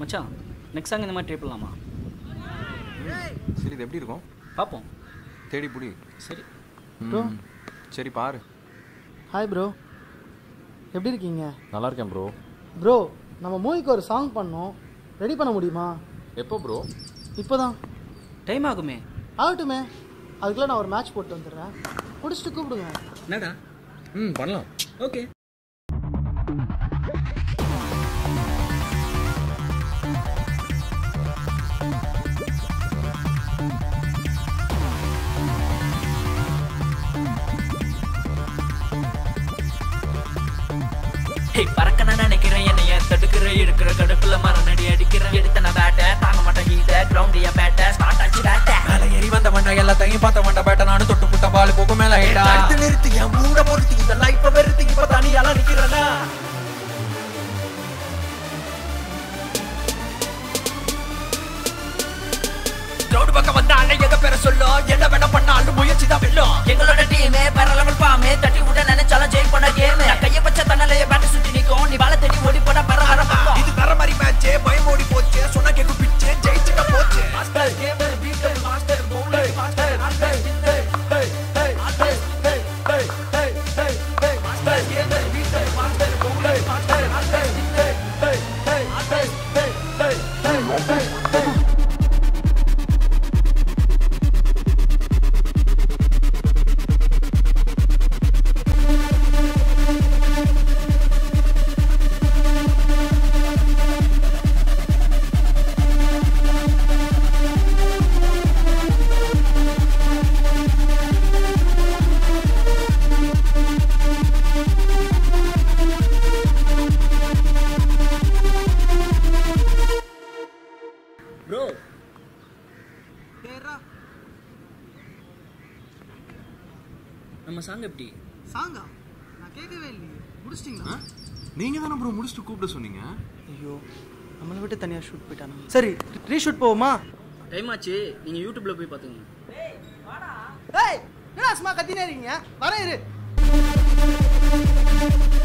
மச்சான் next song இந்த மாதிரி ட்ரை பண்ணலாமா சரி இது எப்படி இருக்கும் பார்ப்போம் தேடி புடி சரி ப்ரோ சரி பாரு ஹாய் ப்ரோ எப்படி இருக்கீங்க நல்லா இருக்கேன் ப்ரோ ப்ரோ நம்ம மூவிக்கு ஒரு சாங் பண்ணோம் ரெடி பண்ண முடியுமா எப்போ ப்ரோ இப்போதான் டைம் ஆகுமே ஆகட்டுமே அதுக்குள்ள நான் ஒரு மேட்ச் போட்டு வந்துடுறேன் முடிச்சுட்டு கூப்பிடுங்க என்னடா ம் பண்ணலாம் ஓகே ஹே பறக்க நான் நினைக்கிறேன் என்னைய தடுக்கிற இருக்கிற கடுப்புல மரணடி அடிக்கிறேன் எடுத்த நான் பேட்ட தாங்க மாட்டேன் ஹீட்ட கிரவுண்ட் என் பேட்ட ஸ்டார்ட் ஆச்சு பேட்ட மேல ஏறி வந்த வண்ட எல்லாத்தையும் பார்த்த வண்ட பேட்ட நானும் தொட்டு புட்ட பால் போக மேல ஹேட்டா அடுத்து நிறுத்தி என் மூட பொறுத்து இந்த லைஃப் வெறுத்து இப்ப தனியால நிக்கிறேன்னா கிரௌண்ட் பக்கம் வந்தாலே எங்க பேர சொல்லும் என்ன வேணா பண்ணாலும் முயற்சி தான் வெல்லும் எங்களோட டீமே பேர லெவல் பாமே தட்டி விட நினைச்சாலும் ஜெயில் பண்ண கேம் கைய வச்ச தன்னலைய பேட்ட சுத்தி நிக்கும் நீ வாழ தேடி ஓடி போட பெற ஆரம்பம் இது வேற மாதிரி மேட்ச் பயம் ஓடி போச்சு சொன்ன கேக்கு பிச்சே ஜெயிச்சுட்ட போச்சு master gamer beater master bowler master master master gamer beater master bowler master master bro நம்ம சாங் எப்படி சாங்கா நான் கேட்கவே இல்லையே முடிச்சிட்டிங்களா நீங்கள் தானே ப்ரோ முடிச்சுட்டு கூப்பிட சொன்னீங்க ஐயோ நம்மளை விட்டு தனியாக ஷூட் போயிட்டானா சரி ரீஷூட் போவோமா டைம் ஆச்சு நீங்கள் யூடியூப்பில் போய் பார்த்துங்க ஏய் என்ன சும்மா கத்தினே இருக்கீங்க வரேன் இரு